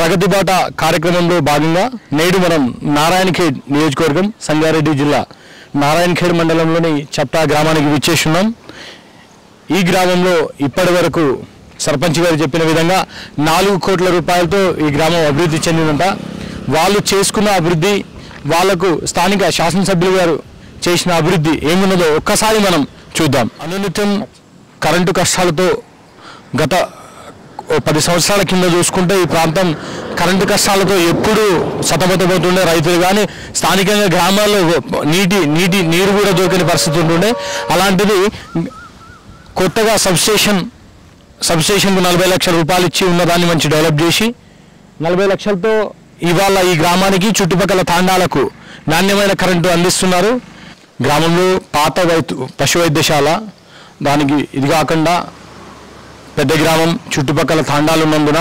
ప్రగతి బాట కార్యక్రమంలో భాగంగా నేడు మనం నారాయణఖేడ్ నియోజకవర్గం సంగారెడ్డి జిల్లా నారాయణఖేడ్ మండలంలోని చప్టా గ్రామానికి విచ్చేస్తున్నాం ఈ గ్రామంలో ఇప్పటి వరకు సర్పంచ్ గారు చెప్పిన విధంగా నాలుగు కోట్ల రూపాయలతో ఈ గ్రామం అభివృద్ధి చెందిందంట వాళ్ళు చేసుకున్న అభివృద్ధి వాళ్లకు స్థానిక శాసనసభ్యులు గారు చేసిన అభివృద్ధి ఏమున్నదో ఒక్కసారి మనం చూద్దాం అనునిత్యం కరెంటు కష్టాలతో గత ఓ పది సంవత్సరాల కింద చూసుకుంటే ఈ ప్రాంతం కరెంటు కష్టాలతో ఎప్పుడు సతమతమవుతుండే రైతులు కానీ స్థానికంగా గ్రామాల్లో నీటి నీటి నీరు కూడా దొరికిన పరిస్థితి ఉంటుండే అలాంటిది కొత్తగా సబ్స్టేషన్ సబ్స్టేషన్కు నలభై లక్షల రూపాయలు ఇచ్చి ఉన్నదాన్ని మంచి డెవలప్ చేసి నలభై లక్షలతో ఇవాళ ఈ గ్రామానికి చుట్టుపక్కల తాండాలకు నాణ్యమైన కరెంటు అందిస్తున్నారు గ్రామంలో పాత వైద్య పశు వైద్యశాల దానికి ఇది కాకుండా పెద్ద గ్రామం చుట్టుపక్కల తాండాలు ఉన్నందున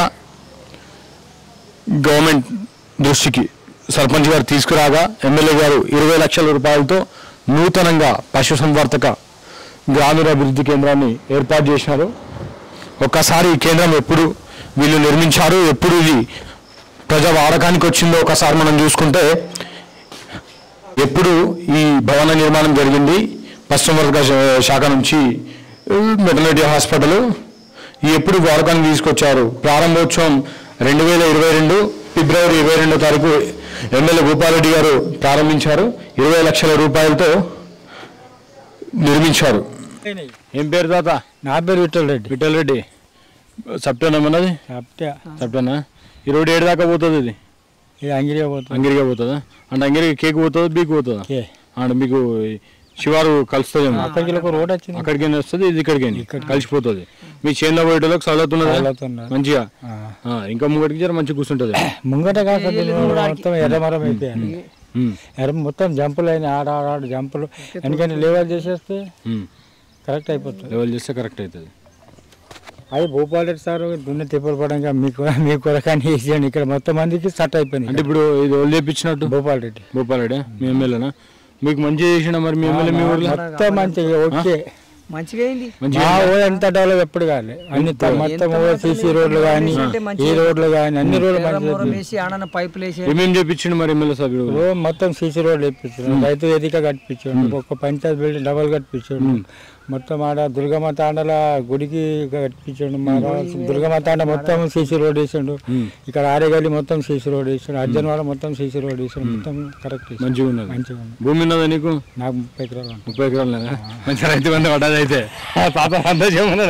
గవర్నమెంట్ దృష్టికి సర్పంచ్ గారు తీసుకురాగా ఎమ్మెల్యే గారు ఇరవై లక్షల రూపాయలతో నూతనంగా పశుసంవర్ధక గ్రామీణాభివృద్ధి కేంద్రాన్ని ఏర్పాటు చేసినారు ఒక్కసారి ఈ కేంద్రం ఎప్పుడు వీళ్ళు నిర్మించారు ఎప్పుడు ఇది ప్రజా వాడకానికి వచ్చిందో ఒకసారి మనం చూసుకుంటే ఎప్పుడు ఈ భవన నిర్మాణం జరిగింది పశ్చిమవర్గ శాఖ నుంచి మెటర్నిటీ హాస్పిటల్ ఈ ఎప్పుడు వాడకానికి తీసుకొచ్చారు ప్రారంభోత్సవం రెండు వేల ఇరవై రెండు ఫిబ్రవరి ఇరవై రెండో తారీఖు ఎమ్మెల్యే భూపాలరెడ్డి గారు ప్రారంభించారు ఇరవై లక్షల రూపాయలతో నిర్మించారు ఏం పేరు తాత నా పేరు విఠల్ రెడ్డి విఠల్ రెడ్డి సప్టేనా మనది చెప్తే సప్టేనా ఈ రోడ్డు ఏడు దాకా పోతుంది ఇది ఇది అంగిరిగా పోతుంది అంగిరిగా పోతుందా అంటే అంగిరి కేక్ పోతుందా బీక్ పోతుందా ఓకే. అంటే మీకు ఈ శివారు కలుస్తుందేమో అక్కడికి ఒక రోడ్ వచ్చింది అక్కడికి వస్తుంది ఇది ఇక్కడికి కలిసిపోతుంది మీ చేనులో పోయేటోళ్ళకి చదువుతున్నదా చదువుతున్నారు. మంచిగా ఆ. ఆ, ఇంకా ముంగటికి జర మంచిగా కూర్చుంటుంది ముంగట కాస్త మొత్తం ఎర్రమరం అయిపోయాయి ఉమ్, ఎర్ర మొత్తం జంపులు అయినాయి ఆడ ఆడ ఆడ జంపులు ఎందుకంటే లేవల్ చేసేస్తే ఉమ్. కరెక్ట్ అయిపోతుంది లెవెల్ చేస్తే కరెక్ట్ అవుతుంది అది భూపాల్ రెడ్డి సార్ దున్న తిప్పలు పడంగా మీకు మీ కొరకాని వేసేయండి ఇక్కడ మొత్తం మందికి సెట్ అయిపోయింది అంటే ఇప్పుడు ఇది వాళ్ళు చేపించినట్టు భూపాల్ రెడ్డి భూపాలరెడ్డి మీ ఎమ్మెల్యేనా మీకు మంచిగా చేసిన మరి మీ ఎమ్మెల్యే మీ ఊర్లో మొత్తం మంచిగా ఓకే మంచిగా అయింది మంచిగా మా ఊరు ఎంత డెవలప్ ఎప్పుడు కాలే అన్ని త- మొత్తం సీసీ రోడ్లు కానీ ఈ రోడ్లు కానీ అన్ని రోడ్లు మంచిగా మూరం వేసి ఆడన పైపులు వేసి ఏమేం చేపించిండు మరి ఎమ్మెల్యే సభ్యుడు ఓ మొత్తం సీసీ రోడ్లు వేయించాడు రైతు వేదిక కట్టించాడు ఒక పంచాయత్ బిల్డింగ్ డబల్ కట్టించాడు మొత్తం ఆడ దుర్గమ్మ తాండల గుడికి కట్టించాడు మా దుర్గమ్మ తాండ మొత్తం సీసీ రోడ్ వేసాడు ఇక్కడ ఆరేగల్లి మొత్తం సీసీ రోడ్ వేసాడు అర్జునవాడ మొత్తం సీసీ రోడ్ వేసాడు మొత్తం కరెక్ట్ వేసాడు. మంచిగా ఉన్నది మంచిగా ఉంది భూమి ఉన్నదా నీకు నాకు ముప్పై ఎకరాలు ఉంది. ముప్పై ఎకరాలు లేదా మంచి రైతు బంధు పడ్డది అయితే పాప అంతా చేయమన్నాడు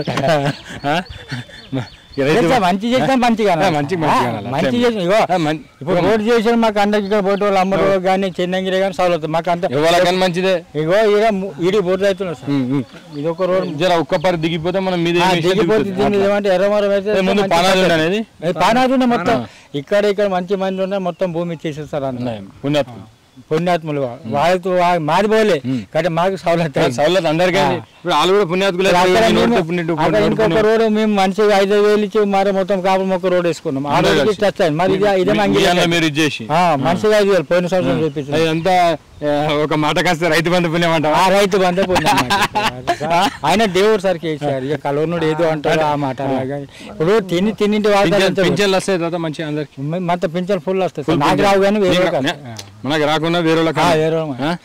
ఆ? మ- ఈ రైతు చేస్తా, మంచి చేసినా మంచిగా ఆ, మంచి- మంచిగా అనాలి. మంచి చేసిన ఇగో ఆ, మం- ఇప్పుడు రోడ్ చేసాడు మాకు అందరికి ఇక్కడ పోటీ వాళ్ళు అమ్మరు కానీ చెన్నంగిరి కానీ సౌలవుతుంది మాకు అంత ఎవరికైనా మంచిదే ఇగో ఇక ఈడి బోర్డు అవుతున్నారు సార్ ఉమ్, ఉమ్. ఇది ఒక రోడ్ జర ఒక్క పరి దిగిపోతే మనం మీద ఆ, ఏం చేసినా దిగిపోతే దిగుతుంది. దీన్ని ఏమంటే ఎర్రమరం అయితే ఏ, ముందు మంచి పానాలు పద్ధతి. ఉన్నాయి అనేది ఏ, పానాలు ఉన్నాయి మొత్తం ఇక్కడ ఇక్కడ మంచి మంది ఉన్నాయి మొత్తం భూమి ఇచ్చేసేస్తారు అన్న ఉన్నాయి పుణ్యాత్మ పుణ్యాత్ములు వా- వాళ్ళతో వా- మాది పోలే కానీ మాకు సౌలత్ అయింది. సౌలత్ అందరికీ అయింది. ఇప్పుడు వాళ్ళు కూడా పుణ్యాత్కులే అక్కడ ఈ మేము- నోటితో పుణ్యటు అక్కడ పుణ్యటు ఇంకొక పుణ్యటు. రోడ్ మేము మంచిగా ఐదు వేలు ఇచ్చి మరి మొత్తం కాపులు మొక్క రోడ్ వేసుకున్నాం ఆ అందరూ రోడ్కి కలిసి. టచ్ అయింది మరి ఇది ఇదే మీ- మంగి మీ అన్న మీరు ఇచ్చేసి మంచిగా ఐదు వేలు పోయిన సంవత్సరం చూపించారు అదంతా ఆ, ఒక మాట కాస్త రైతు బంధు పుణ్యం అంటావా ఆ రైతు బందే పుణ్యం మాకు. ఆయన దేవుడు సార్ కేసీఆర్ ఇక కలవనుడు ఏదో అంటారు ఆ మాట అలాగా ఇప్పుడు తిని తిన్నింటి పింఛన్- వాతావరణం పింఛన్లు వస్తాయి తర్వాత మంచిగా అందరికి మొత్తం పింఛన్ ఫుల్ వస్తాయి సార్. నాకు రావు కానీ వేరే వాళ్ళకి వస్తాయి. మనకు రాకుండా వేరే వాళ్ళకి ఆ, వేరే వాళ్ళకి. ఆ?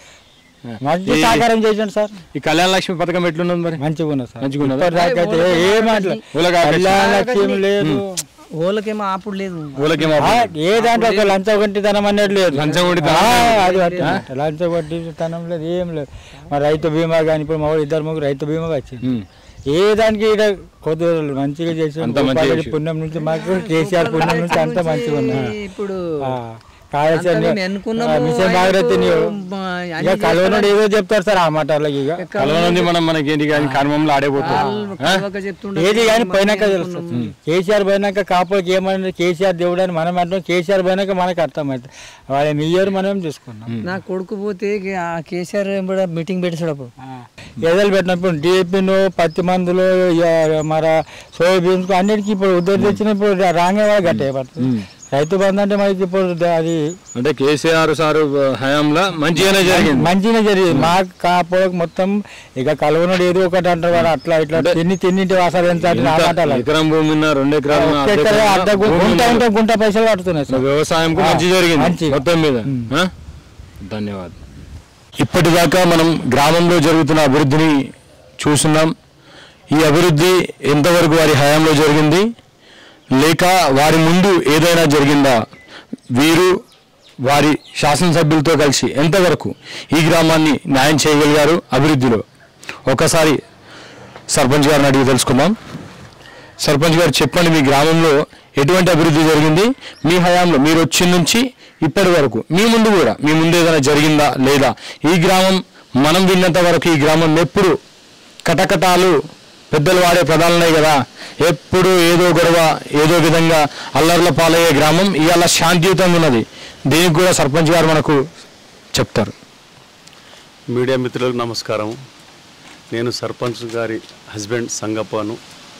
మంచి ఈ- సహకారం చేసాను సార్ ఈ కళ్యాణ లక్ష్మి పథకం ఎట్లున్నది మరి మంచిగా ఉన్నా సార్ మంచిగా ఉన్నదా? ఇప్పటిదాకైతే ఏ మాటలు ఊళ్ళకి ఆపేసి. కళ్యాణ లక్ష్యం లేదు ఓళ్ళకేమో ఆపుడు లేదు ఊళ్ళకేమో ఆ, ఏ దాంట్లో ఒక లంచం కొట్టితనం అనేది లేదు లంచం కొట్టితనం ఆ, లేదు. అది పట్టింది. లంచం కొట్టితనం లేదు ఏం లేదు మరి రైతు బీమా కానీ ఇప్పుడు మా వాడు ఇద్దరు ముగ్గురు రైతు బీమా వచ్చింది ఉమ్. ఏ దానికి ఈడ కొద్ది రోజులు మంచిగా చేసి అంతా మంచిగా భూపాలరెడ్డి చేసి. పుణ్యం నుంచి మాకు కేసీఆర్ పుణ్యం నుంచి అంతా మంచిగా ఉన్నా ఇప్పుడు ఆ, కాళేశ్వరం అంతా మేము ఎన్నుకున్నాము, ఆ, మిషన్ ఆయనకు, భాగరథి మా, ఇక అన్ని కలవనుడు ఏదో చెప్తారు సార్ ఆ మాటలకి ఇక కలవనుంది మనం మనకి ఏంటి కానీ కర్మంలో ఆడేపోతాం కలవక చెప్తుండే ఏది కానీ పోయినాక తెలుస్తుంది కేసీఆర్ పోయినాక కాపులకి ఏమన్నా కేసీఆర్ దేవుడు అని మనం అంటాం కేసీఆర్ పోయినాక మనకు అర్థమవుతుంది వాళ్ళని ఇయ్యరు మనం చూసుకున్నాం నా కొడుకు పోతే ఇక ఆ కేసీఆర్ కూడా మీటింగ్ పెట్టేసాడు అప్పుడు ఎదలు పెట్టినప్పుడు డిఏపిను పత్తి మందులు ఇక మన సోయాబీన్స్ అన్నిటికీ ఇప్పుడు ఉద్దరి తెచ్చిన ఇప్పుడు రాంగే వాళ్ళు గట్టే పడుతుంది రైతు బంధు అంటే మనకి ఇప్పుడు ద- అది అంటే కేసీఆర్ సారు హయాంలో మంచిగానే జరిగింది మంచిగా జరిగింది మా కాపోకి మొత్తం ఇక కలవనుడు ఏదో ఒకటి అంటారు కదా అట్లా ఇట్లా తిని తిన్నింటి వాసాలు ఎంత అంటే నా ఎంత మాటలు ఎకరం భూమి ఉన్న రెండు ఎకరాలు ఉన్న, ఒక్క అర్ధ ఎకరా, ఎకరం అర్ధ ఉన్న, గు- భూమి గుంట ఉన్న, ఉంటే గుంట పైసలు పడుతున్నాయి సార్ వ్యవసాయం ఆ, మంచి జరిగింది మంచిగా. మొత్తం మీద ఆ? ధన్యవాదాలు ఇప్పటిదాకా మనం గ్రామంలో జరుగుతున్న అభివృద్ధిని చూస్తున్నాం ఈ అభివృద్ధి ఎంతవరకు వారి హయాంలో జరిగింది లేక వారి ముందు ఏదైనా జరిగిందా వీరు వారి శాసనసభ్యులతో కలిసి ఎంతవరకు ఈ గ్రామాన్ని న్యాయం చేయగలిగారు అభివృద్ధిలో ఒకసారి సర్పంచ్ గారిని అడిగి తెలుసుకుందాం సర్పంచ్ గారు చెప్పండి మీ గ్రామంలో ఎటువంటి అభివృద్ధి జరిగింది మీ హయాంలో మీరు వచ్చిన నుంచి ఇప్పటి వరకు మీ ముందు కూడా మీ ముందు ఏదైనా జరిగిందా లేదా ఈ గ్రామం మనం విన్నంత వరకు ఈ గ్రామం ఎప్పుడు కటకటాలు పెద్దలు వాడే పదాలు ఉన్నాయి కదా ఎప్పుడు ఏదో గొడవ ఏదో విధంగా అల్లర్ల పాలయ్యే గ్రామం ఇవాళ శాంతియుతంగా ఉన్నది దీనికి కూడా సర్పంచ్ గారు మనకు చెప్తారు మీడియా మిత్రులకు నమస్కారం నేను సర్పంచ్ గారి హస్బెండ్ సంగప్పను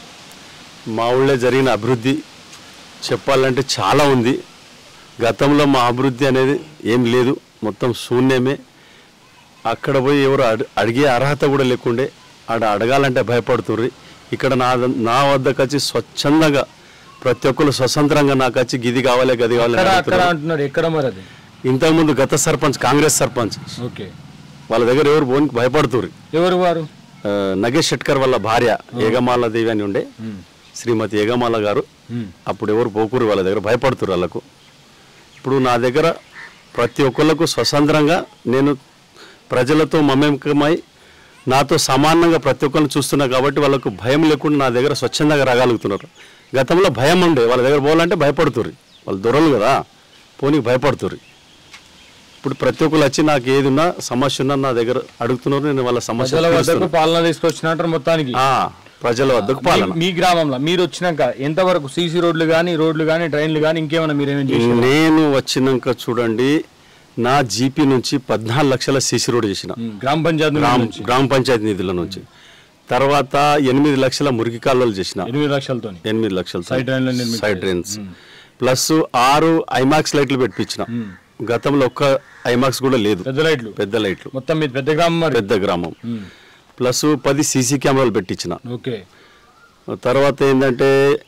మా ఊళ్ళో జరిగిన అభివృద్ధి చెప్పాలంటే చాలా ఉంది గతంలో మా అభివృద్ధి అనేది ఏం లేదు మొత్తం శూన్యమే అక్కడ పోయి ఎవరు అడి అడిగే అర్హత కూడా లేకుండే ఆడ అడగాలంటే భయపడుతుర్రి ఇక్కడ నా నా వద్దకు వచ్చి స్వచ్ఛందంగా ప్రతి ఒక్కరు స్వతంత్రంగా నాకు వచ్చి గిది కావాలి గది కావాలి అని అడుగుతున్నారు. అంటున్నారు ఎక్కడ మరి అది ఇంతకుముందు గత సర్పంచ్ కాంగ్రెస్ సర్పంచ్ ఓకే వాళ్ళ దగ్గర ఎవరు పోనికి భయపడుతుర్రి ఎవరు వారు ఆ, నగేష్ షెట్కర్ వాళ్ళ భార్య ఏగమాల దేవి అని ఉండే శ్రీమతి ఏగమాల గారు అప్పుడు ఎవరు పోకూరు వాళ్ళ దగ్గర భయపడుతురు వాళ్ళకు ఇప్పుడు నా దగ్గర ప్రతి ఒక్కళ్ళకు స్వతంత్రంగా నేను ప్రజలతో మమేకమై నాతో సమానంగా ప్రతి ఒక్కరిని చూస్తున్నా కాబట్టి వాళ్ళకు భయం లేకుండా నా దగ్గర స్వచ్ఛందంగా రాగలుగుతున్నారు గతంలో భయం ఉండే వాళ్ళ దగ్గర పోవాలంటే భయపడుతుర్రి వాళ్ళు దొరలు కదా పోనీకి భయపడుతుర్రి ఇప్పుడు ప్రతి ఒక్కరు వచ్చి నాకు ఏది ఉన్నా సమస్య ఉన్నా నా దగ్గర అడుగుతున్నారు నేను వాళ్ళ సమస్య ప్రజల వద్దకు పాలన తీసుకొచ్చినట్టు మొత్తానికి ప్రజల వద్దకు పాలన మీ- మీ గ్రామంలో మీరు వచ్చినాక ఎంతవరకు సీసీ రోడ్లు కానీ రోడ్లు కానీ ట్రైన్లు కానీ ఇంకేమైనా మీరు ఏమైనా చేసి నేను వచ్చినాక చూడండి నా జీపీ నుంచి పద్నాలుగు లక్షల సిసి రోడ్ చేసిన గ్రామ పంచాయతీ గ్రామ నుంచి గ్రామ పంచాయతీ నిధుల నుంచి తర్వాత ఎనిమిది లక్షల మురికి కాలువలు చేసిన ఎనిమిది లక్షలతో ఎనిమిది లక్షలు సైడ్ డ్రైన్లు నిర్మించారు. సైడ్ డ్రైన్స్ ప్లస్ ఆరు ఐమాక్స్ లైట్లు పెట్టించిన గతంలో ఒక్క ఐమాక్స్ కూడా లేదు పెద్ద లైట్లు పెద్ద లైట్లు మొత్తం మీద పెద్ద గ్రామం మరి పెద్ద గ్రామం ప్లస్ పది సీసీ కెమెరాలు పెట్టించిన ఓకే తర్వాత ఏంటంటే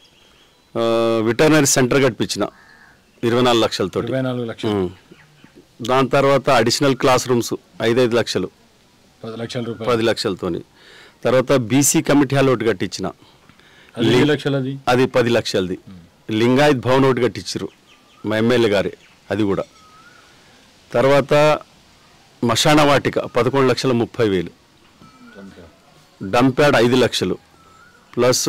వెటర్నరీ సెంటర్ కట్టించిన ఇరవై నాలుగు లక్షలతోటి ఇరవై నాలుగు లక్షలు ఉం. దాని తర్వాత అడిషనల్ క్లాస్ రూమ్స్ ఐదైదు లక్షలు పది లక్షల రూపాయలు పది లక్షలతోని తర్వాత బీసీ కమిటీ హాల్ ఒకటి కట్టించిన అది ఎన్ని లక్షలు అది అది పది లక్షలది లింగాయత్ భవన్ ఒకటి కట్టించారు మా ఎమ్మెల్యే గారే అది కూడా తర్వాత మశాన వాటిక పదకొండు లక్షల ముప్పై వేలు డంప్యాడ్ ఐదు లక్షలు ప్లస్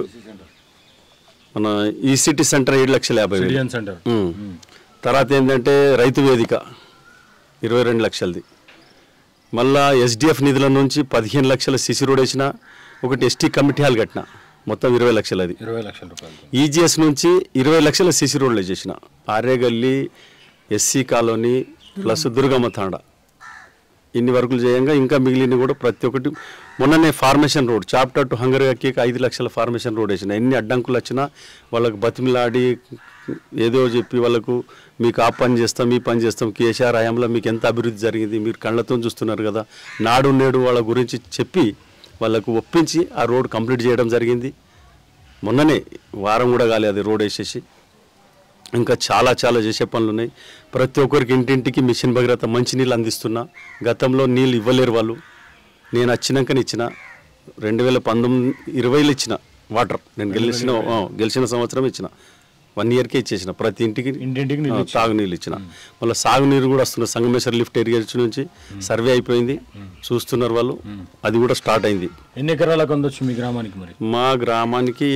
మన ఈసిటీ సెంటర్ ఏడు లక్షల యాభై వేలు సిటిజన్ సెంటర్ ఉమ్. తర్వాత ఏంటంటే రైతు వేదిక ఇరవై రెండు లక్షలది మళ్ళా ఎస్డిఎఫ్ నిధుల నుంచి పదిహేను లక్షల సిసి రోడ్ వేసిన ఒకటి ఎస్టీ కమిటీ హాల్ కట్టిన మొత్తం ఇరవై లక్షలది ఇరవై లక్షల రూపాయలు ఈజీఎస్ నుంచి ఇరవై లక్షల సిసి రోడ్లు చేసిన Aryagalli SC colony plus Durgamma Thanda ఇన్ని వర్కులు చేయంగా ఇంకా మిగిలిన కూడా ప్రతి ఒక్కటి మొన్ననే ఫార్మేషన్ రోడ్ చాప్టర్ టు హంగర్ కేక్ ఐదు లక్షల ఫార్మేషన్ రోడ్ వేసిన ఎన్ని అడ్డంకులు వచ్చినా వాళ్ళకు బతిమిలాడి ఏదో చెప్పి వాళ్ళకు మీకు ఆ పని చేస్తాం ఈ పని చేస్తాం కేసీఆర్ హయాంలో మీకు ఎంత అభివృద్ధి జరిగింది మీరు కళ్ళతో చూస్తున్నారు కదా నాడు నేడు వాళ్ళ గురించి చెప్పి వాళ్ళకు ఒప్పించి ఆ రోడ్ కంప్లీట్ చేయడం జరిగింది మొన్ననే వారం కూడా కాలేదు అది రోడ్ వేసేసి ఇంకా చాలా చాలా చేసే పనులు ఉన్నాయి ప్రతి ఒక్కరికి ఇంటింటికి మిషన్ భగీరథ మంచినీళ్ళు అందిస్తున్నా గతంలో నీళ్ళు ఇవ్వలేరు వాళ్ళు నేను వచ్చినాకనే ఇచ్చిన రెండు వేల పంతొమ్మిది ఇరవైలో ఇచ్చిన వాటర్ నేను గెలిచిన ఆ, గెలిచిన సంవత్సరం ఇచ్చిన వన్ ఇయర్కే ఇచ్చేసిన ప్రతి ఇంటికి ఇంటింటికి నీళ్ళు ఆ, తాగునీళ్ళు ఇచ్చిన మళ్ళీ సాగునీరు కూడా వస్తున్న సంగమేశ్వర లిఫ్ట్ ఇరిగేషన్ నుంచి సర్వే అయిపోయింది చూస్తున్నారు వాళ్ళు అది కూడా స్టార్ట్ అయింది ఎన్ని ఎకరాలకు అందొచ్చు మీ గ్రామానికి మరి మా గ్రామానికి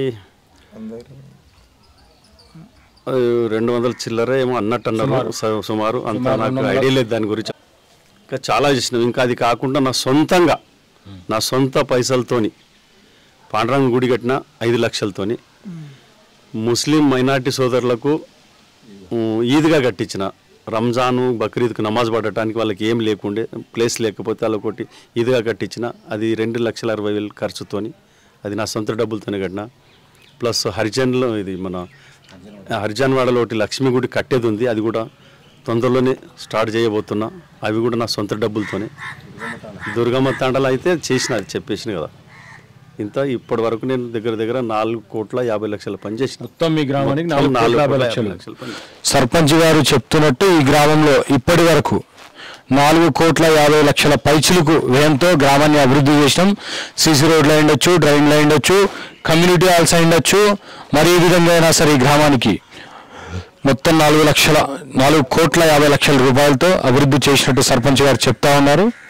ఆ, రెండు వందల చిల్లర ఏమో అన్నట్టు అన్నారు స- సుమారు అంత నాకు ఐడియా లేదు దాని గురించి ఇంకా చాలా చేసినాం ఇంకా అది కాకుండా నా సొంతంగా నా సొంత పైసలతోని పాండురంగ గుడి కట్టిన ఐదు లక్షలతోని ముస్లిం మైనార్టీ సోదరులకు ఉమ్, ఈద్గా కట్టించిన రంజాను బక్రీద్కు నమాజ్ పడటానికి వాళ్ళకి ఏం లేకుండే ప్లేస్ లేకపోతే వాళ్ళకి ఒకటి ఈద్గా కట్టించిన అది రెండు లక్షల అరవై వేలు ఖర్చుతోని అది నా సొంత డబ్బులతోనే కట్టిన ప్లస్ హరిజన్లో ఇది మన హరిజన్వాడలో ఒకటి లక్ష్మీ గుడి కట్టేది ఉంది అది కూడా తొందరలోనే స్టార్ట్ చేయబోతున్నా అవి కూడా నా సొంత డబ్బులతోనే దుర్గమ్మ తాండలు అయితే చేసిన అది చెప్పేసిన కదా ఇంత ఇప్పటి వరకు నేను దగ్గర దగ్గర నాలుగు కోట్ల యాభై లక్షల పని చేసిన మొత్తం మీ గ్రామానికి నాలుగు నాలుగు కోట్ల యాభై కోట్ల లక్షలు యాభై లక్షల పని సర్పంచ్ గారు చెప్తున్నట్టు ఈ గ్రామంలో ఇప్పటి వరకు నాలుగు కోట్ల యాభై లక్షల పైచులకు వ్యయంతో గ్రామాన్ని అభివృద్ధి చేసినాం సీసీ రోడ్లు అయి ఉండొచ్చు డ్రైన్లు అయి ఉండొచ్చు కమ్యూనిటీ హాల్స్ అయి ఉండొచ్చు మరి ఏ విధంగా అయినా సరే ఈ గ్రామానికి మొత్తం నాలుగు లక్షల నాలుగు కోట్ల యాభై లక్షల రూపాయలతో అభివృద్ధి చేసినట్టు సర్పంచ్ గారు చెప్తా ఉన్నారు